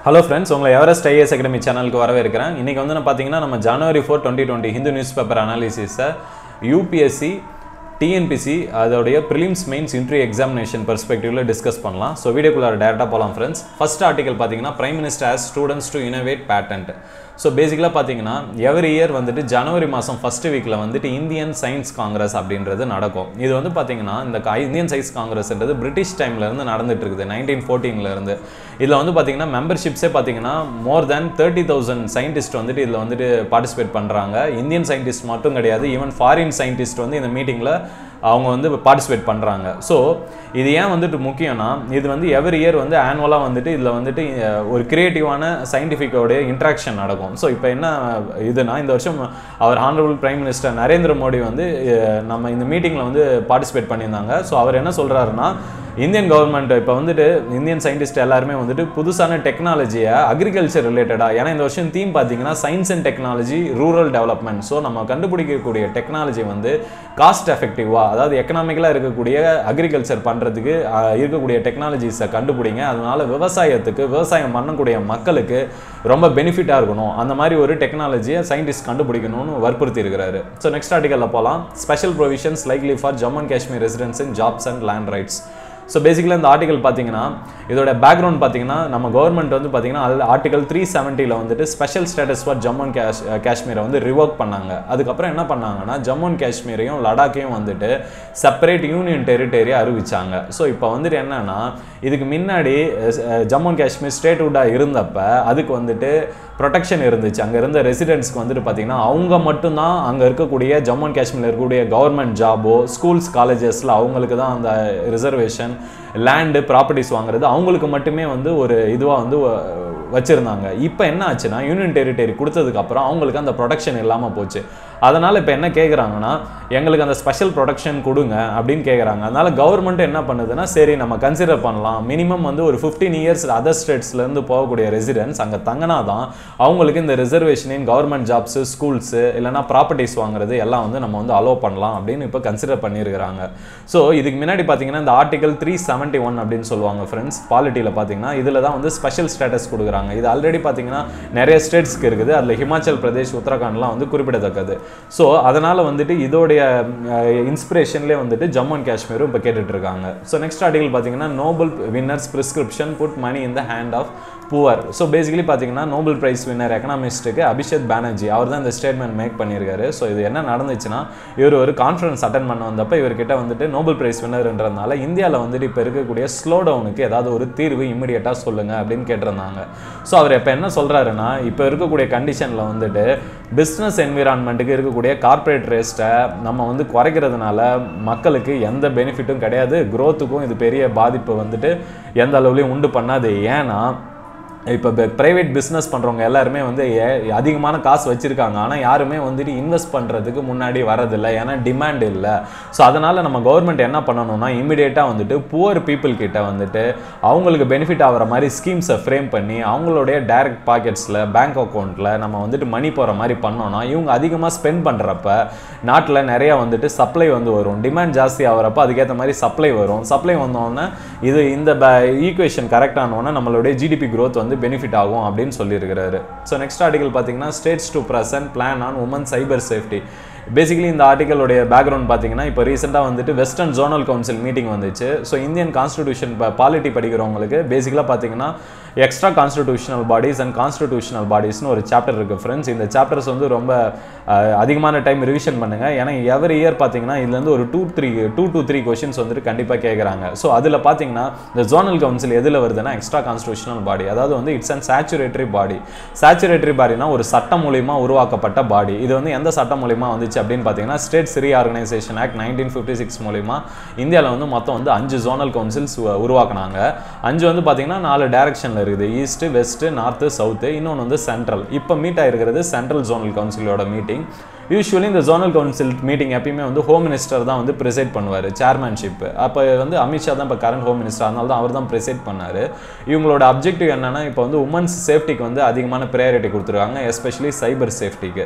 hello friends உங்களை Everest IAS academy சேனலுக்கு வரவேற்கிறேன் இன்றைக்கி வந்து நான் பார்த்தீங்கன்னா நம்ம January four twenty twenty Hindu newspaper அனாலிசிஸை யூபிஎஸ்சி டிஎன்பிசி அதோடைய ப்ரிலிம்ஸ் மெயின்ஸ் இன்டர்வியூ எக்ஸாமினேஷன் பெர்ஸ்பெக்டிவ்ல டிஸ்கஸ் பண்ணலாம் ஸோ வீடியோக்குள்ள டேரெக்டாக போகலாம் ஃப்ரெண்ட்ஸ் ஃபர்ஸ்ட் ஆர்டிகல் பார்த்தீங்கன்னா prime minister as students to innovate patent so பேசிக்கலாக பார்த்தீங்கன்னா எவ்ரி இயர் வந்துட்டு ஜனவரி மாதம் ஃபர்ஸ்ட் வீக்கில் வந்துட்டு இந்தியன் சயின்ஸ் காங்கிரஸ் அப்படின்றது நடக்கும் இது வந்து பார்த்தீங்கன்னா இந்த கா- இந்தியன் சயின்ஸ் காங்கிரஸ்ன்றது பிரிட்டிஷ் டைம்ல இருந்து நடந்துட்டு இருக்குது நைன்டீன் ஃபோர்டீன்ல இருந்து இதில் வந்து பார்த்தீங்கன்னா மெம்பர்ஷிப்ஸே பார்த்தீங்கன்னா more than thirty thousand scientist வந்துட்டு இதில் வந்துட்டு பார்ட்டிசிபேட் பண்ணுறாங்க இந்தியன் சயின்டிஸ்ட் மட்டும் கிடையாது ஈவன் ஃபாரின் சயின்டிஸ்ட் வந்து இந்த மீட்டிங்கில் அவங்க வந்து பார்ட்டிசிபேட் பண்ணுறாங்க ஸோ இது ஏன் வந்துட்டு முக்கியம்னா இது வந்து எவ்ரி இயர் வந்து ஆனுவலாக வந்துட்டு இதில் வந்துட்டு அஹ், ஒரு கிரியேட்டிவான சயின்டிஃபிக்கோடைய இன்ட்ராக்ஷன் நடக்கும் ஸோ இப்போ என்ன இதுனா இந்த வருஷம் அவர் honourable prime minister Narendra Modi வந்து அஹ், நம்ம இந்த மீட்டிங்கில் வந்து பார்ட்டிசிபேட் பண்ணியிருந்தாங்க ஸோ அவர் என்ன சொல்கிறாருன்னா இந்தியன் கவர்மெண்ட் இப்போ வந்துட்டு இந்தியன் சயின்டிஸ்ட் எல்லாருமே வந்துட்டு புதுசான டெக்னாலஜியை அக்ரிகல்ச்சர் ரிலேட்டடாக ஏன்னா இந்த வருஷம் தீம் பார்த்தீங்கன்னா science and technology rural development so நம்ம கண்டுபிடிக்கக்கூடிய டெக்னாலஜி வந்து காஸ்ட் எஃபெக்டிவாக அதாவது எக்கனாமிக்கலாக இருக்கக்கூடிய அக்ரிகல்ச்சர் பண்ணுறதுக்கு இருக்கக்கூடிய டெக்னாலஜிஸை கண்டுபிடிங்க அதனால விவசாயத்துக்கு விவசாயம் பண்ணக்கூடிய மக்களுக்கு ரொம்ப பெனிஃபிட்டாக இருக்கணும் அந்த மாதிரி ஒரு டெக்னாலஜியை சயின்டிஸ்ட் கண்டுபிடிக்கணும்னு வற்புறுத்தி இருக்கிறாரு ஸோ நெக்ஸ்ட் ஆர்டிக்கலில் போகலாம் special provisions likely for Jammu and Kashmir residence in jobs and land rights so பேசிக்கலாக இந்த ஆர்டிகல் பார்த்தீங்கன்னா இதோட பேக்ரவுண்ட் பார்த்தீங்கன்னா நம்ம கவர்மெண்ட் வந்து பார்த்தீங்கன்னா ஆர்டிகல் த்ரீ செவன்ட்டியில் வந்துட்டு special status for Jammu and காஷ் காஷ்மீரை வந்து ரிவோக் பண்ணாங்க அதுக்கப்புறம் என்ன பண்ணாங்கன்னா ஜம்மு அண்ட் காஷ்மீரையும் லடாக்கையும் வந்துட்டு செப்பரேட் யூனியன் டெரிட்டரியை அறிவிச்சாங்க ஸோ இப்போ வந்துட்டு என்னன்னா இதுக்கு முன்னாடி அஹ், ஜம்மு அண்ட் காஷ்மீர் ஸ்டேட்ஹுட்டாக இருந்தப்ப அதுக்கு வந்துட்டு ப்ரொடெக்ஷன் இருந்துச்சு அங்கே இருந்த ரெசிடென்ட்ஸ்க்கு வந்துட்டு பார்த்தீங்கன்னா அவங்க மட்டும்தான் அங்கே இருக்கக்கூடிய ஜம்மு அண்ட் காஷ்மீரில் இருக்கக்கூடிய கவர்மெண்ட் ஜாபோ ஸ்கூல்ஸ் காலேஜஸில் அவங்களுக்கு தான் அந்த ரிசர்வேஷன் லேண்டு ப்ராப்பர்ட்டிஸ் வாங்குறது அவங்களுக்கு மட்டுமே வந்து ஒரு இதுவாக வந்து வ- வச்சிருந்தாங்க இப்போ என்ன ஆச்சுன்னா யூனியன் டெரிட்டரி கொடுத்ததுக்கப்புறம் அவங்களுக்கு அந்த ப்ரொடெக்ஷன் இல்லாமல் போச்சு அதனால் இப்போ என்ன கேட்குறாங்கன்னா எங்களுக்கு அந்த ஸ்பெஷல் ப்ரொடெக்ஷன் கொடுங்க அப்படின்னு கேட்குறாங்க அதனால் கவர்மெண்ட் என்ன பண்ணுதுன்னா சரி நம்ம கன்சிடர் பண்ணலாம் மினிமம் வந்து ஒரு ஃபிஃப்டீன் இயர்ஸ் அதர் ஸ்டேட்ஸ்லேருந்து போகக்கூடிய ரெசிடென்ட்ஸ் அங்கே தங்கினா தான் அவங்களுக்கு இந்த ரிசர்வேஷனின் கவர்மெண்ட் ஜாப்ஸு ஸ்கூல்ஸு இல்லைனா ப்ராப்பர்ட்டிஸ் வாங்குறது எல்லாம் வந்து நம்ம வந்து அலோவ் பண்ணலாம் அப்படின்னு இப்போ கன்சிடர் பண்ணியிருக்கிறாங்க ஸோ இதுக்கு முன்னாடி பார்த்தீங்கன்னா இந்த ஆர்டிகல் த்ரீ செவன்ட்டி ஒன் அப்படின்னு சொல்லுவாங்க ஃப்ரெண்ட்ஸ் பாலிட்டியில் பார்த்தீங்கன்னா இதில் தான் வந்து ஸ்பெஷல் ஸ்டேட்டஸ் கொடுக்குறாங்க இது ஆல்ரெடி பார்த்தீங்கன்னா நிறைய ஸ்டேட்ஸ்க்கு இருக்குது அதில் ஹிமாச்சல் பிரதேஷ் உத்தரகாண்ட்லாம் வந்து குறிப்பிடத்தக்கது ஸோ அதனால் வந்துட்டு இதோடைய இன்ஸ்பிரேஷன்லேயே வந்துட்டு ஜம்மு அண்ட் காஷ்மீரும் இப்போ கேட்டுட்டு இருக்காங்க ஸோ நெக்ஸ்ட் ஆர்டிகல் பார்த்தீங்கன்னா Nobel winners prescription put money in the hand of poor so basically பார்த்தீங்கன்னா நோபல் பிரைஸ் வின்னர் எக்கனாமிஸ்ட்டுக்கு அபிஷேக் பானர்ஜி அவர் தான் இந்த ஸ்டேட்மெண்ட் மேக் பண்ணியிருக்காரு ஸோ இது என்ன நடந்துச்சுன்னா இவர் ஒரு கான்ஃபரன்ஸ் அட்டன் பண்ண வந்தப்போ இவர்கிட்ட வந்துட்டு நோபல் பிரைஸ் வின்னர்ன்றதுனால இந்தியாவில் வந்துட்டு இப்போ இருக்கக்கூடிய ஸ்லோ டவுனுக்கு ஏதாவது ஒரு தீர்வு இம்மிடியட்டாக சொல்லுங்க அப்படின்னு கேட்டிருந்தாங்க ஸோ அவர் இப்போ என்ன சொல்கிறாருன்னா இப்போ இருக்கக்கூடிய கண்டிஷனில் வந்துட்டு பிஸ்னஸ் என்விரான்மெண்ட்டுக்கு இருக்கக்கூடிய கார்ப்பரேட் ரேஸ்ட்டை நம்ம வந்து குறைக்கிறதுனால மக்களுக்கு எந்த பெனிஃபிட்டும் கிடையாது growth-க்கும் இது பெரிய பாதிப்பு வந்துட்டு எந்த அளவுலையும் உண்டு பண்ணாது ஏன்னா இப்போ ப்ரைவேட் பிஸ்னஸ் பண்ணுறவங்க எல்லாருமே வந்து ஏ- அதிகமான காசு வச்சுருக்காங்க ஆனால் யாருமே வந்துட்டு இன்வெஸ்ட் பண்ணுறதுக்கு முன்னாடி வரதில்லை ஏன்னா டிமாண்ட் இல்லை ஸோ அதனால் நம்ம கவர்மெண்ட் என்ன பண்ணணும்னா இமிடியேட்டாக வந்துட்டு புவர் பீப்புள் கிட்ட வந்துட்டு அவங்களுக்கு பெனிஃபிட் ஆகிற மாதிரி ஸ்கீம்ஸை ஃப்ரேம் பண்ணி அவங்களுடைய டைரக்ட் பாக்கெட்ஸில் பேங்க் அக்கௌண்ட்டில் நம்ம வந்துட்டு மணி போகிற மாதிரி பண்ணோம்னா இவங்க அதிகமாக ஸ்பெண்ட் பண்ணுறப்ப நாட்டில் நிறைய வந்துட்டு சப்ளை வந்து வரும் டிமாண்ட் ஜாஸ்தி ஆகிறப்ப அதுக்கேற்ற மாதிரி சப்ளை வரும் சப்ளை வந்தோடனே இது இந்த ஈக்குவேஷன் கரெக்டானோடனே நம்மளுடைய ஜிடிபி growth வந்து பெனிஃபிட் ஆகும் அப்படின்னு சொல்லியிருக்கிறாரு ஸோ நெக்ஸ்ட் ஆர்டிகல் பார்த்தீங்கன்னா states to present plan on woman cyber safety basically இந்த ஆர்டிகளுடைய பேக்ரவுண்ட் பார்த்தீங்கன்னா இப்போ ரீசெண்டாக வந்துட்டு வெஸ்டர்ன் ஜோனல் கவுன்சில் மீட்டிங் வந்துச்சு ஸோ இந்தியன் கான்ஸ்டிடியூஷன் பாலிட்டி படிக்கிறவங்களுக்கு பேசிக்கலாக பார்த்தீங்கன்னா extra constitutional bodies and constitutional பாடிஸ்னு ஒரு சாப்டர் இருக்குது ஃப்ரெண்ட்ஸ் இந்த சாப்டர்ஸ் வந்து ரொம்ப அஹ், அதிகமான டைம் ரிவிஷன் பண்ணுங்க ஏன்னா எவரி இயர் பார்த்தீங்கன்னா இதுலேருந்து ஒரு two three two to three questions வந்துட்டு கண்டிப்பாக கேட்குறாங்க ஸோ அதில் பார்த்தீங்கன்னா இந்த ஜோனல் கவுன்சில் எதில் வருதுன்னா எக்ஸ்ட்ரா கான்ஸ்டியூஷனல் பாடி அதாவது வந்து இட்ஸ் அண்ட் சேச்சுரேட்டரி பாடி சேச்சுரேட்டரி பாடினா ஒரு சட்டம் மூலியமா உருவாக்கப்பட்ட பாடி இது வந்து எந்த சட்டம் மூலியமா வந்துச்சு அப்படின்னு பார்த்தீங்கன்னா state reorganisation act nineteen fifty six மூலியமா இந்தியாவில் வந்து மொத்தம் வந்து அஞ்சு ஜோனல் கவுன்சில்ஸ் உருவாக்குனாங்க அஞ்சு வந்து பார்த்தீங்கன்னா நாலு டைரக்ஷனில் இருக்குது ஈஸ்ட் வெஸ்ட் நார்த்து சவுத்து இன்னொன்று வந்து சென்ட்ரல் இப்போ மீட் ஆயிருக்கிறது சென்ட்ரல் ஜோனல் கவுன்சிலோட மீட்டிங் யூஸ்வலி இந்த ஜோனல் கவுன்சில் மீட்டிங் எப்பயுமே வந்து ஹோம் மினிஸ்டர் தான் வந்து ப்ரிசைட் பண்ணுவார் சேர்மன்ஷிப் அப்போ வந்து அமித்ஷா தான் இப்போ கரண்ட் ஹோம் மினிஸ்டர் அதனால தான் அவர் தான் ப்ரிசைட் பண்ணார் இவங்களோட அப்ஜெக்டிவ் என்னன்னா இப்போ வந்து உமன்ஸ் சேஃப்டிக்கு வந்து அதிகமான ப்ரையாரிட்டி கொடுத்துருக்காங்க எஸ்பெஷலி சைபர் சேஃப்டிக்கு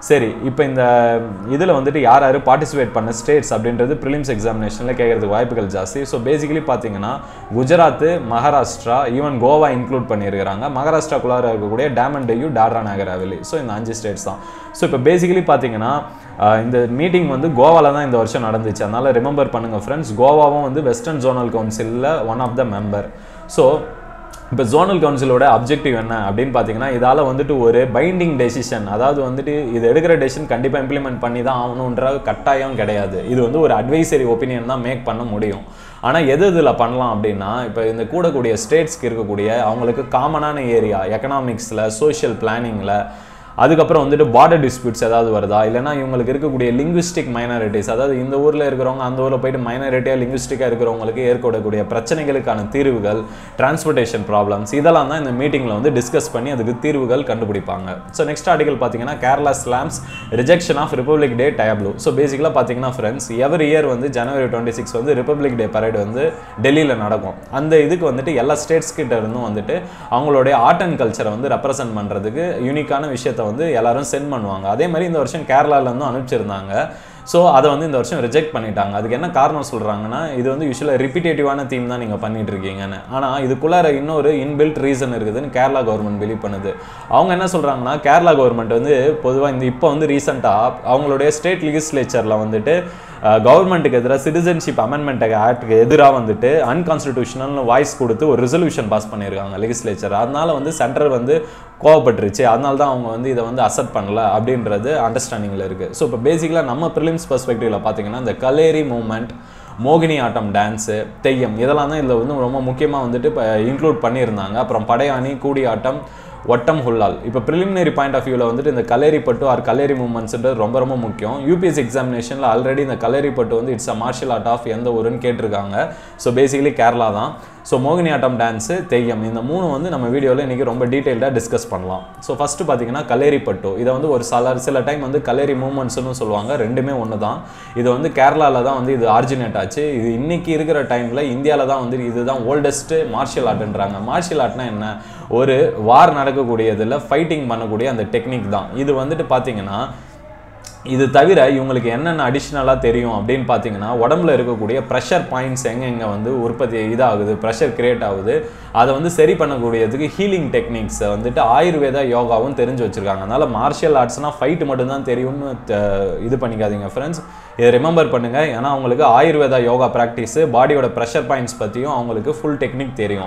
சரி இப்போ இந்த இதில் வந்துட்டு யார் யார் பார்ட்டிசிபேட் பண்ண ஸ்டேட்ஸ் அப்படின்றது ப்ரிலிம்ஸ் எக்ஸாமினேஷனில் கேட்கறதுக்கு வாய்ப்புகள் ஜாஸ்தி ஸோ பேசிக்கலி பார்த்தீங்கன்னா குஜராத் மகாராஷ்டிரா ஈவன் கோவா இன்க்ளூட் பண்ணியிருக்கிறாங்க மகாராஷ்டிராக்குள்ளார இருக்கக்கூடிய டேம் அண்ட் டெய்யூ டாட்ரா நகர் ஹவேலி ஸோ இந்த அஞ்சு ஸ்டேட்ஸ் தான் ஸோ இப்போ பேசிக்கலி பார்த்தீங்கன்னா ஆஹ் இந்த மீட்டிங் வந்து கோவாவில் தான் இந்த வருஷம் நடந்துச்சு அதனால் ரிமெம்பர் பண்ணுங்கள் ஃப்ரெண்ட்ஸ் கோவாவும் வந்து வெஸ்டர்ன் ஜோனல் கவுன்சிலில் one of the member so இப்போ ஜோனல் கவுன்சிலோட அப்ஜெக்டிவ் என்ன அப்படின்னு பார்த்தீங்கன்னா இதால் வந்துட்டு ஒரு பைண்டிங் டெசிஷன் அதாவது வந்துட்டு இது எடுக்கிற டெசிஷன் கண்டிப்பாக இம்ப்ளிமெண்ட் பண்ணி தான் ஆகணுன்ற கட்டாயம் கிடையாது இது வந்து ஒரு அட்வைசரி ஒப்பீனியன் தான் மேக் பண்ண முடியும் ஆனால் எது இதில் பண்ணலாம் அப்படின்னா இப்போ இந்த கூடக்கூடிய ஸ்டேட்ஸ்க்கு இருக்கக்கூடிய அவங்களுக்கு காமனான ஏரியா எக்கனாமிக்ஸில் சோஷியல் பிளானிங்கில் அதுக்கப்புறம் வந்துட்டு பார்டர் டிஸ்பியூட்ஸ் ஏதாவது வருதா இல்லைனா இவங்களுக்கு இருக்கக்கூடிய லிங்குவிஸ்டிக் மைனாரிட்டிஸ் அதாவது இந்த ஊரில் இருக்கிறவங்க அந்த ஊரில் போயிட்டு மைனாரிட்டியாக லிங்குவிஸ்டிக்காக இருக்கிறவங்களுக்கு ஏற்படக்கூடிய பிரச்சனைகளுக்கான தீர்வுகள் டிரான்ஸ்போர்ட்டேஷன் ப்ராப்ளம்ஸ் இதெல்லாம் தான் இந்த மீட்டிங்கில் வந்து டிஸ்கஸ் பண்ணி அதுக்கு தீர்வுகள் கண்டுபிடிப்பாங்க ஸோ நெக்ஸ்ட் ஆர்டிகல் பார்த்தீங்கன்னா Kerala slams rejection of republic day tableau so பேசிக்கலாக பார்த்தீங்கன்னா ஃப்ரெண்ட்ஸ் எவ்ரி இயர் வந்து ஜனவரி டுவெண்ட்டி சிக்ஸ் வந்து ரிப்பப்ளிக் டே பரேட் வந்து டெல்லியில் நடக்கும் அந்த இதுக்கு வந்துட்டு எல்லா ஸ்டேட்ஸ் கிட்ட இருந்தும் வந்துட்டு அவங்களுடைய ஆர்ட் அண்ட் கல்ச்சரை வந்து ரெப்ரசென்ட் பண்ணுறதுக்கு யூனிக்கான விஷயத்தை வந்து எல்லாரும் சென்ட் பண்ணுவாங்க அதே மாதிரி இந்த வருஷம் கேரளால இருந்தும் அனுப்பிச்சிருந்தாங்க ஸோ அதை வந்து இந்த வருஷம் ரிஜெக்ட் பண்ணிட்டாங்க அதுக்கு என்ன காரணம் சொல்கிறாங்கன்னா இது வந்து யூஸ்வலாக ரிப்பீட்டேட்டிவான தீம் தான் நீங்கள் பண்ணிட்டு இருக்கீங்கன்னு ஆனால் இதுக்குள்ளார இன்னொரு இன்பில்ட் ரீசன் இருக்குதுன்னு கேரளா கவர்மெண்ட் பிலீவ் பண்ணுது அவங்க என்ன சொல்கிறாங்கன்னா கேரளா கவர்மெண்ட் வந்து பொதுவாக இந்த இப்போ வந்து ரீசெண்டாக அவங்களுடைய ஸ்டேட் லெகிஸ்லேச்சரில் வந்துட்டு கவர்மெண்ட்டுக்கு எதிராக சிட்டிசன்ஷிப் அமெண்ட்மெண்ட் ஆக்டுக்கு எதிராக வந்துட்டு அன்கான்ஸ்டிடியூஷனல்னு வாய்ஸ் கொடுத்து ஒரு ரெசல்யூஷன் பாஸ் பண்ணியிருக்காங்க லெகிஸ்லேச்சர் அதனால வந்து சென்ட்ரல் வந்து கோவப்பட்டுருச்சு அதனால தான் அவங்க வந்து இதை வந்து அசெப்ட் பண்ணல அப்படின்றது அண்டர்ஸ்டாண்டிங்கில் இருக்குது ஸோ இப்போ பேசிக்கலாக நம்ம ப்ரிலிம்ஸ் பர்ஸ்பெக்டிவில் பார்த்தீங்கன்னா இந்த கலேரி மூமெண்ட் மோகினி ஆட்டம் டான்ஸு தெய்யம் இதெல்லாம் தான் இதில் வந்து ரொம்ப முக்கியமாக வந்துட்டு இப்போ இன்க்ளூட் பண்ணியிருந்தாங்க அப்புறம் படையாணி கூடியாட்டம் ஒட்டம் ஹுல்லால் இப்போ ப்ரிலிமினரி பாயிண்ட் ஆஃப் வியூவில் வந்துட்டு இந்த கலேரி பட்டு ஆர் கலேரி மூமெண்ட்ஸ்ன்றது ரொம்ப ரொம்ப முக்கியம் யூபிஎஸ் எக்ஸாமினேஷனில் ஆல்ரெடி இந்த கலேரி பட்டு வந்து it's a martial art of எந்த ஊருன்னு கேட்டிருக்காங்க ஸோ பேசிக்கலி கேரளா தான் ஸோ மோகினி ஆட்டம் டான்ஸு தெய்யம் இந்த மூணு வந்து நம்ம வீடியோவில் இன்றைக்கி ரொம்ப டீட்டெயில்டாக டிஸ்கஸ் பண்ணலாம் ஸோ ஃபஸ்ட்டு பார்த்தீங்கன்னா கலேரி பட்டு இதை வந்து ஒரு சில சில டைம் வந்து கலேரி மூமெண்ட்ஸ்னு சொல்லுவாங்க ரெண்டுமே ஒன்று தான் இது வந்து கேரளாவில் தான் வந்து இது ஆரிஜினேட் ஆச்சு இது இன்னைக்கு இருக்கிற டைமில் இந்தியாவில் தான் வந்து இதுதான் ஓல்டஸ்ட்டு மார்ஷியல் ஆர்ட்ன்றாங்க மார்ஷியல் ஆர்ட்னா என்ன ஒரு வார் நடக்கக்கூடியதில் ஃபைட்டிங் பண்ணக்கூடிய அந்த டெக்னிக் தான் இது வந்துட்டு பார்த்தீங்கன்னா இது தவிர இவங்களுக்கு என்னென்ன அடிஷ்னலாக தெரியும் அப்படின்னு பார்த்தீங்கன்னா உடம்புல இருக்கக்கூடிய ப்ரெஷர் பாயிண்ட்ஸ் எங்கே எங்கே வந்து உற்பத்தி இதாகுது ப்ரெஷர் கிரியேட் ஆகுது அதை வந்து சரி பண்ணக்கூடியதுக்கு ஹீலிங் டெக்னிக்ஸை வந்துட்டு ஆயுர்வேதா யோகாவும் தெரிஞ்சு வச்சுருக்காங்க அதனால் மார்ஷியல் ஆர்ட்ஸ்னால் ஃபைட்டு மட்டும்தான் தெரியும்னு த- இது பண்ணிக்காதீங்க ஃப்ரெண்ட்ஸ் இதை ரிமெம்பர் பண்ணுங்கள் ஏன்னா அவங்களுக்கு ஆயுர்வேதா யோகா ப்ராக்டிஸு பாடியோட ப்ரெஷர் பாயிண்ட்ஸ் பற்றியும் அவங்களுக்கு ஃபுல் டெக்னிக் தெரியும்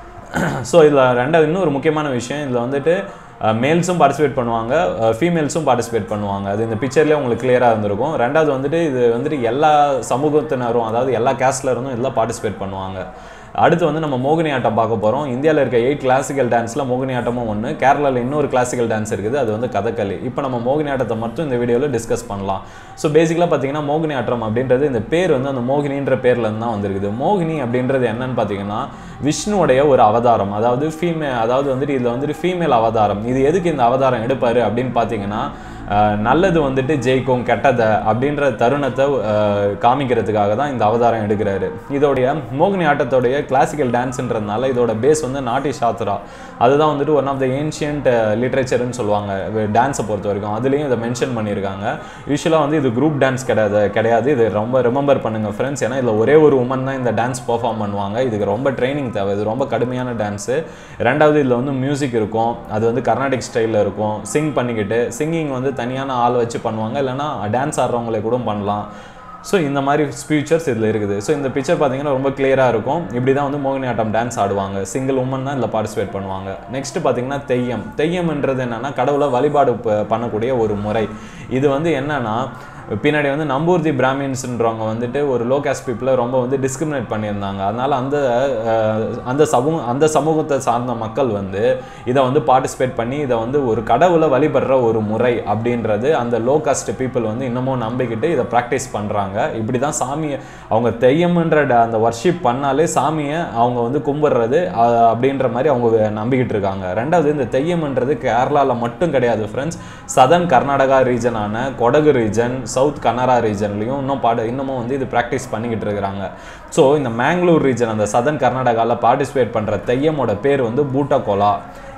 ஸோ இதில் ரெண்டாவது இன்னும் ஒரு முக்கியமான விஷயம் இதில் வந்துட்டு மேல்ஸும் பார்ட்டிசிபேட் பண்ணுவாங்க ஃபீமேல்ஸும் பார்ட்டிசிபேட் பண்ணுவாங்க அது இந்த பிக்சர்லேயே உங்களுக்கு கிளியராக இருந்திருக்கும் ரெண்டாவது வந்துட்டு இது வந்துட்டு எல்லா சமூகத்தினரும் அதாவது எல்லா கேஸ்ட்ல இருந்தும் இதில் பார்ட்டிசிபேட் பண்ணுவாங்க அடுத்து வந்து நம்ம மோகினி ஆட்டம் பார்க்க போகிறோம் இந்தியாவில் இருக்க எயிட் கிளாசிக்கல் டான்ஸில் மோகினி ஆட்டமும் ஒன்று கேரளாவில் இன்னொரு கிளாசிக்கல் டான்ஸ் இருக்குது அது வந்து கதகளி இப்போ நம்ம மோகினி ஆட்டத்தை மட்டும் இந்த வீடியோவில் டிஸ்கஸ் பண்ணலாம் ஸோ பேசிக்கலாக பார்த்தீங்கன்னா மோகினி ஆட்டம் அப்படின்றது இந்த பேர் வந்து அந்த மோகினின்ற பேர்ல இருந்து தான் வந்திருக்குது மோகினி அப்படின்றது என்னன்னு பார்த்தீங்கன்னா விஷ்ணுவுடைய ஒரு அவதாரம் அதாவது ஃபீமே அதாவது வந்துட்டு இதில் வந்துட்டு ஃபீமேல் அவதாரம் இது எதுக்கு இந்த அவதாரம் எடுப்பார் அப்படின்னு பார்த்தீங்கன்னா அஹ், நல்லது வந்துட்டு ஜெயிக்கும் கெட்டதை அப்படின்ற தருணத்தை அஹ், காமிக்கிறதுக்காக தான் இந்த அவதாரம் எடுக்கிறாரு இதோடைய மோகினி ஆட்டத்தோடைய கிளாசிக்கல் டான்ஸ்ன்றதுனால இதோட பேஸ் வந்து நாட்டி சாத்ரா அதுதான் வந்துட்டு ஒன் ஆஃப் த ஏன்ஷியன்ட் லிட்ரேச்சர்னு சொல்லுவாங்க டான்ஸை பொறுத்த வரைக்கும் அதுலேயும் இதை மென்ஷன் பண்ணியிருக்காங்க யூஸ்வலாக வந்து இது குரூப் டான்ஸ் கிடையாது கிடையாது இது ரொம்ப ரிமெம்பர் பண்ணுங்க ஃப்ரெண்ட்ஸ் ஏன்னா இதில் ஒரே ஒரு உமன் தான் இந்த டான்ஸ் பெர்ஃபார்ம் பண்ணுவாங்க இதுக்கு ரொம்ப ட்ரைனிங் தேவை இது ரொம்ப கடுமையான டான்ஸு ரெண்டாவது இதில் வந்து மியூசிக் இருக்கும் அது வந்து கர்நாடிக் ஸ்டைலில் இருக்கும் சிங் பண்ணிக்கிட்டு சிங்கிங் வந்து தனியான ஆள் வச்சு பண்ணுவாங்க இல்லைன்னா டான்ஸ் ஆடுறவங்களே கூட பண்ணலாம் ஸோ இந்த மாதிரி ஸ்பீச்சர்ஸ் இதில் இருக்குது ஸோ இந்த பிக்சர் பார்த்தீங்கன்னா ரொம்ப கிளியராக இருக்கும் இப்படி தான் வந்து மோகினி ஆட்டம் டான்ஸ் ஆடுவாங்க சிங்கிள் உமன் தான் இதில் பார்ட்டிசிபேட் பண்ணுவாங்க நெக்ஸ்ட் பார்த்தீங்கன்னா தெய்யம் தெய்யம்ன்றது என்னன்னா கடவுளை வழிபாடு ப- பண்ணக்கூடிய ஒரு முறை இது வந்து என்னன்னா பின்னாடி வந்து நம்பூர்தி பிராமின்ஸ்ன்றவங்க வந்துட்டு ஒரு லோ காஸ்ட் பீப்புளை ரொம்ப வந்து டிஸ்கிரிமினேட் பண்ணியிருந்தாங்க அதனால அந்த அஹ், அந்த சமூகம் அந்த சமூகத்தை சார்ந்த மக்கள் வந்து இதை வந்து பார்ட்டிசிபேட் பண்ணி இதை வந்து ஒரு கடவுளை வழிபடுற ஒரு முறை அப்படின்றது அந்த லோ காஸ்ட் பீப்புள் வந்து இன்னமும் நம்பிக்கிட்டு இதை ப்ராக்டிஸ் பண்ணுறாங்க இப்படி தான் சாமியை அவங்க தெய்யம்ன்ற ட- அந்த வர்ஷிப் பண்ணாலே சாமியை அவங்க வந்து கும்பிடுறது அஹ், அப்படின்ற மாதிரி அவங்க நம்பிக்கிட்டு இருக்காங்க ரெண்டாவது இந்த தெய்யம்ன்றது கேரளாவில் மட்டும் கிடையாது ஃப்ரெண்ட்ஸ் சதன் கர்நாடகா ரீஜனான கொடகு ரீஜன் சவுத் கனரா ரீஜன்லையும் இன்னும் பாட இன்னமும் வந்து இது ப்ராக்டிஸ் பண்ணிக்கிட்டு இருக்கிறாங்க ஸோ இந்த மேங்களூர் ரீஜன் அந்த சதன் கர்நாடகாவில் பார்ட்டிசிபேட் பண்ணுற தெய்யமோட பேர் வந்து பூட்டகோலா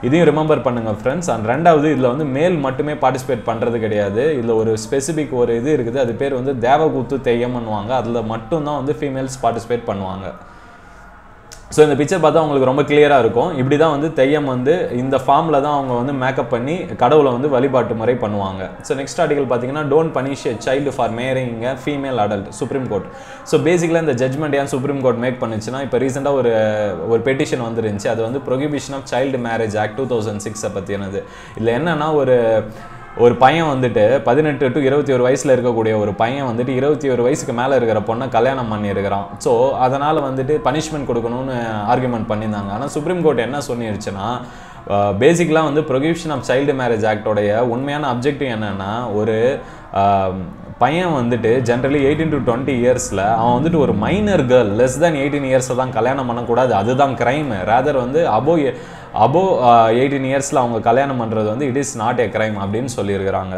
இதையும் ரிமெம்பர் பண்ணுங்கள் ஃப்ரெண்ட்ஸ் அண்ட் ரெண்டாவது இதில் வந்து மேல் மட்டுமே பார்ட்டிசிபேட் பண்ணுறது கிடையாது இதில் ஒரு ஸ்பெசிபிக் ஒரு இது இருக்குது அது பேர் வந்து தேவகூத்து தெய்யம்னுவாங்க அதில் மட்டும்தான் வந்து ஃபீமேல்ஸ் பார்ட்டிசிபேட் பண்ணுவாங்க ஸோ இந்த பிக்சர் பார்த்தா உங்களுக்கு ரொம்ப கிளியராக இருக்கும் இப்படி தான் வந்து தெய்யம் வந்து இந்த ஃபார்மில் தான் அவங்க வந்து மேக்கப் பண்ணி கடவுளை வந்து வழிபாட்டு முறை பண்ணுவாங்க ஸோ நெக்ஸ்ட் ஆர்டிகல் பார்த்தீங்கன்னா don't punish a child for marrying female adult supreme court so பேசிக்கலாக இந்த ஜட்மெண்ட் ஏன் சுப்ரீம் கோர்ட் மேக் பண்ணுச்சுன்னா இப்போ ரீசெண்டாக ஒரு ஒரு பெட்டிஷன் வந்துருந்துச்சு அது வந்து prohibition of child marriage act two thousand சிக்ஸை பற்றினது இதில் என்னன்னா ஒரு ஒரு பையன் வந்துட்டு பதினெட்டு டு இருபத்தி ஒரு வயசில் இருக்கக்கூடிய ஒரு பையன் வந்துட்டு இருபத்தி ஒரு வயசுக்கு மேலே இருக்கிற பொண்ணை கல்யாணம் பண்ணியிருக்கிறான் ஸோ அதனால் வந்துட்டு பனிஷ்மெண்ட் கொடுக்கணும்னு ஆர்குமெண்ட் பண்ணியிருந்தாங்க ஆனால் சுப்ரீம் கோர்ட் என்ன சொல்லிருச்சுன்னா பேசிக்கலாக வந்து ப்ரொகியூஷன் ஆஃப் சைல்டு மேரேஜ் ஆக்டோடைய உண்மையான அப்ஜெக்டிவ் என்னென்னா ஒரு பையன் வந்துட்டு ஜென்ரலி எயிட்டீன் டு டுவெண்ட்டி இயர்ஸில் அவன் வந்துட்டு ஒரு minor girl less than eighteen இயர்ஸை தான் கல்யாணம் பண்ணக்கூடாது அதுதான் கிரைம் ரேதர் வந்து அபோ அபோ எயிட்டீன் இயர்ஸில் அவங்க கல்யாணம் பண்ணுறது வந்து it is not a crime அப்படின்னு சொல்லியிருக்கிறாங்க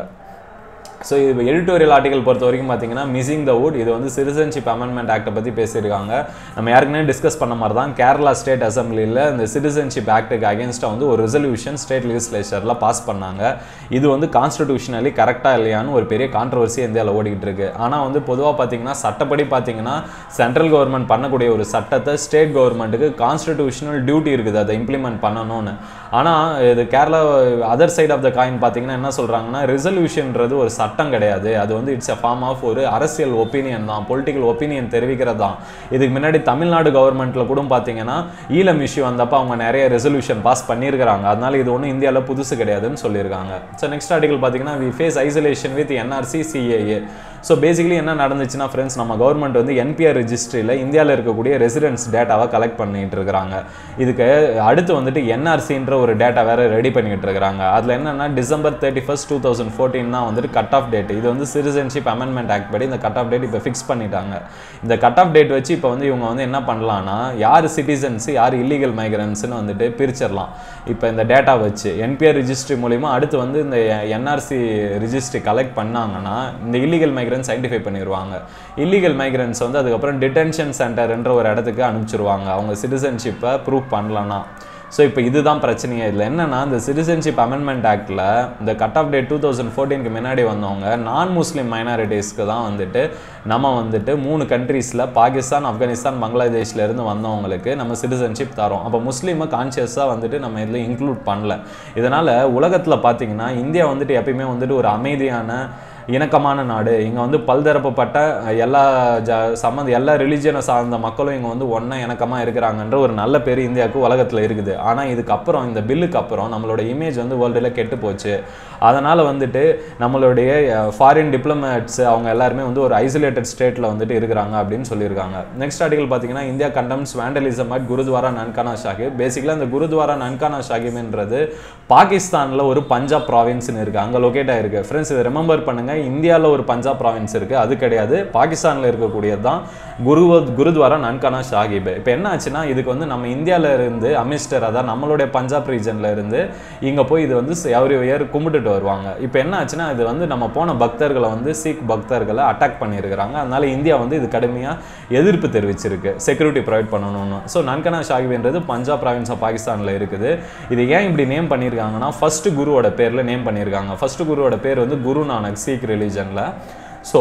ஸோ இது எடிட்டோரியல் ஆர்டிகல் பொறுத்த வரைக்கும் பார்த்தீங்கன்னா மிஸ்ஸிங் த வுட் இது வந்து சிட்டிசன்ஷிப் அமெண்ட்மெண்ட் ஆக்டை பற்றி பேசியிருக்காங்க நம்ம ஏற்கனவே டிஸ்கஸ் பண்ண மாதிரி தான் கேரளா ஸ்டேட் அசம்பிளியில் இந்த சிட்டிசன்ஷிப் ஆக்டுக்கு அகேன்ஸ்டாக வந்து ஒரு ரெசல்யூஷன் ஸ்டேட் லெஜிஸ்லேச்சரில் பாஸ் பண்ணாங்க இது வந்து கான்ஸ்டிடியூஷனலி கரெக்டாக இல்லையான்னு ஒரு பெரிய கான்ட்ரவர்சி இந்தியாவில் ஓடிக்கிட்டு இருக்கு ஆனால் வந்து பொதுவாக பார்த்தீங்கன்னா சட்டப்படி பார்த்தீங்கன்னா சென்ட்ரல் கவர்மெண்ட் பண்ணக்கூடிய ஒரு சட்டத்தை ஸ்டேட் கவர்மெண்ட்டுக்கு கான்ஸ்டிடியூஷனல் டியூட்டி இருக்குது அதை இம்ப்ளிமெண்ட் பண்ணணும்னு ஆனால் இது Kerala other side of the coin பார்த்தீங்கன்னா என்ன சொல்கிறாங்கன்னா ரெசல்யூஷன்ன்றது ஒரு சட்டம் கிடையாது அது வந்து இட்ஸ் எ ஃபார்ம் ஆஃப் ஒரு அரசியல் ஒப்பீனியன் தான் பொலிட்டிக்கல் ஒப்பீனியன் தெரிவிக்கிறது தான் இதுக்கு முன்னாடி தமிழ்நாடு கவர்மெண்ட்டில் கூட பார்த்தீங்கன்னா ஈழம் இஷ்யூ வந்தப்போ அவங்க நிறைய ரெசல்யூஷன் பாஸ் பண்ணியிருக்கிறாங்க அதனால இது ஒன்றும் இந்தியாவில் புதுசு கிடையாதுன்னு சொல்லியிருக்காங்க ஸோ நெக்ஸ்ட் ஆர்டிகல் பார்த்தீங்கன்னா we face isolation with NRC CAA so basically என்ன நடந்துச்சுன்னா ஃப்ரெண்ட்ஸ் நம்ம கவர்மெண்ட் வந்து என்பிஆர் ரெஜிஸ்ட்ரியில் இந்தியாவில் இருக்கக்கூடிய ரெசிடென்ஸ் டேட்டாவை கலெக்ட் பண்ணிட்டு இருக்கிறாங்க இதுக்கு அடுத்து வந்துட்டு என்ஆர்சின்ற ஒரு டேட்டா வேற ரெடி பண்ணிட்டு இருக்கிறாங்க அதில் என்னன்னா December thirty first two thousand fourteen தான் வந்துட்டு கட் ஆஃப் டேட் இது வந்து சிட்டிசன்ஷிப் அமெண்ட்மெண்ட் ஆக்ட் படி இந்த கட் ஆஃப் டேட் இப்போ ஃபிக்ஸ் பண்ணிட்டாங்க இந்த கட் ஆஃப் டேட் வச்சு இப்போ வந்து இவங்க வந்து என்ன பண்ணலாம்னா யார் சிட்டிசன்ஸ் யார் இல்லீகல் மைக்ரன்ஸ்னு வந்துட்டு பிரிச்சிடலாம் இப்போ இந்த டேட்டா வச்சு என்பிஆர் ரிஜிஸ்ட்ரி மூலிமா அடுத்து வந்து இந்த என்ஆர்சி ரிஜிஸ்ட்ரி கலெக்ட் பண்ணாங்கன்னா இந்த இல்லீகல் மைக்ரன்ஸ் ஐடென்டிஃபை பண்ணிடுவாங்க இல்லீகல் மைக்ரன்ஸ் வந்து அதுக்கப்புறம் டிடென்ஷன் சென்டர்ன்ற ஒரு இடத்துக்கு அனுப்பிச்சிருவாங்க அவங்க சிட்டிசன்ஷிப்பை ப்ரூவ் பண்ணலன்னா ஸோ இப்போ இதுதான் பிரச்சனையே இதில் என்னன்னா இந்த சிட்டிசன்ஷிப் அமெண்ட்மெண்ட் ஆக்டில் இந்த cut off date two thousand ஃபோர்டீனுக்கு முன்னாடி வந்தவங்க நான் முஸ்லீம் மைனாரிட்டிஸ்க்கு தான் வந்துட்டு நம்ம வந்துட்டு மூணு கண்ட்ரீஸில் பாகிஸ்தான் ஆப்கானிஸ்தான் பங்களாதேஷ்ல இருந்து வந்தவங்களுக்கு நம்ம சிட்டிசன்ஷிப் தரோம் அப்போ முஸ்லீமை கான்சியஸாக வந்துட்டு நம்ம இதில் இன்க்ளூட் பண்ணல இதனால் உலகத்தில் பார்த்தீங்கன்னா இந்தியா வந்துட்டு எப்பயுமே வந்துட்டு ஒரு அமைதியான இணக்கமான நாடு இங்கே வந்து பல்தரப்பட்ட எல்லா ஜ சம்மந்த எல்லா ரிலிஜியனை சார்ந்த மக்களும் இங்கே வந்து ஒன்றா இணக்கமாக இருக்கிறாங்கன்ற ஒரு நல்ல பேர் இந்தியாவுக்கு உலகத்தில் இருக்குது ஆனால் இதுக்கப்புறம் இந்த பில்லுக்கு அப்புறம் நம்மளோட இமேஜ் வந்து வேர்ல்டில் கெட்டு போச்சு அதனால் வந்துட்டு நம்மளுடைய ஃபாரின் டிப்ளமேட்ஸ் அவங்க எல்லாருமே வந்து ஒரு ஐசோலேட்டட் ஸ்டேட்டில் வந்துட்டு இருக்கிறாங்க அப்படின்னு சொல்லியிருக்காங்க நெக்ஸ்ட் ஆர்டிகல் பார்த்தீங்கன்னா India condemns vandalism at gurdwara Nankana Sahib பேசிக்கலாக இந்த குருத்வாரா நன்கானா ஷாஹிப்ன்றது பாகிஸ்தானில் ஒரு பஞ்சாப் ப்ராவின்ஸ்னு இருக்குது அங்கே லொக்கேட் ஆயிருக்கு ஃப்ரெண்ட்ஸ் இதை ரிமெம்பர் பண்ணுங்கள் இந்தியாவில் ஒரு பஞ்சாப் ப்ராவின்ஸ் இருக்குது அது கிடையாது பாகிஸ்தானில் இருக்கக்கூடியது தான் குரு குருத்வாரா நன்கானா ஷாஹிப் இப்போ என்ன ஆச்சுன்னா இதுக்கு வந்து நம்ம இந்தியாவில் இருந்து அமிஸ்டர் அதான் நம்மளுடைய பஞ்சாப் ரீஜனில் இருந்து இங்கே போய் இது வந்து எவ்ரி இயர் கும்பிட்டுட்டு வருவாங்க இப்போ என்ன ஆச்சுன்னா இது வந்து நம்ம போன பக்தர்களை வந்து சீக் பக்தர்களை அட்டாக் பண்ணியிருக்கிறாங்க அதனால இந்தியா வந்து இது கடுமையாக எதிர்ப்பு தெரிவிச்சிருக்கு செக்யூரிட்டி ப்ரொவைட் பண்ணணும்னு ஸோ நன்கனா ஷாஹிப்ன்றது பஞ்சாப் ப்ராவின்ஸ் ஆஃப் பாகிஸ்தானில் இருக்குது இது ஏன் இப்படி நேம் பண்ணியிருக்காங்கன்னா ஃபர்ஸ்ட் குருவோட பேரில் நேம் பண்ணியிருக்காங்க ஃபர்ஸ்ட் குருவோட பேர் வந்து குரு நானக் சீக் ரிலீஜனில் ஸோ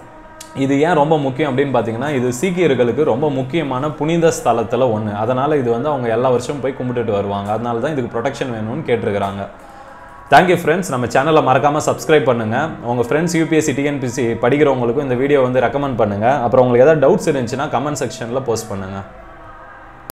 இது ஏன் ரொம்ப முக்கியம் அப்படின்னு பார்த்தீங்கன்னா இது சீக்கியர்களுக்கு ரொம்ப முக்கியமான புனித ஸ்தலத்தில் ஒன்று அதனால் இது வந்து அவங்க எல்லா வருஷமும் போய் கும்பிட்டுட்டு வருவாங்க அதனால தான் இதுக்கு ப்ரொடெக்ஷன் வேணும்னு கேட்டிருக்கிறாங்க தேங்க்யூ ஃப்ரெண்ட்ஸ் நம்ம சேனலை மறக்காமல் சப்ஸ்கிரைப் பண்ணுங்கள் உங்கள் ஃப்ரெண்ட்ஸ் யூபிஎஸ்சி டிஎன்பிசி படிக்கிறவங்களுக்கும் இந்த வீடியோ வந்து ரெக்கமெண்ட் பண்ணுங்கள் அப்புறம் உங்களுக்கு ஏதாவது டவுட்ஸ் இருந்துச்சுன்னா கமெண்ட் செக்ஷனில் போஸ்ட் பண்ணுங்கள்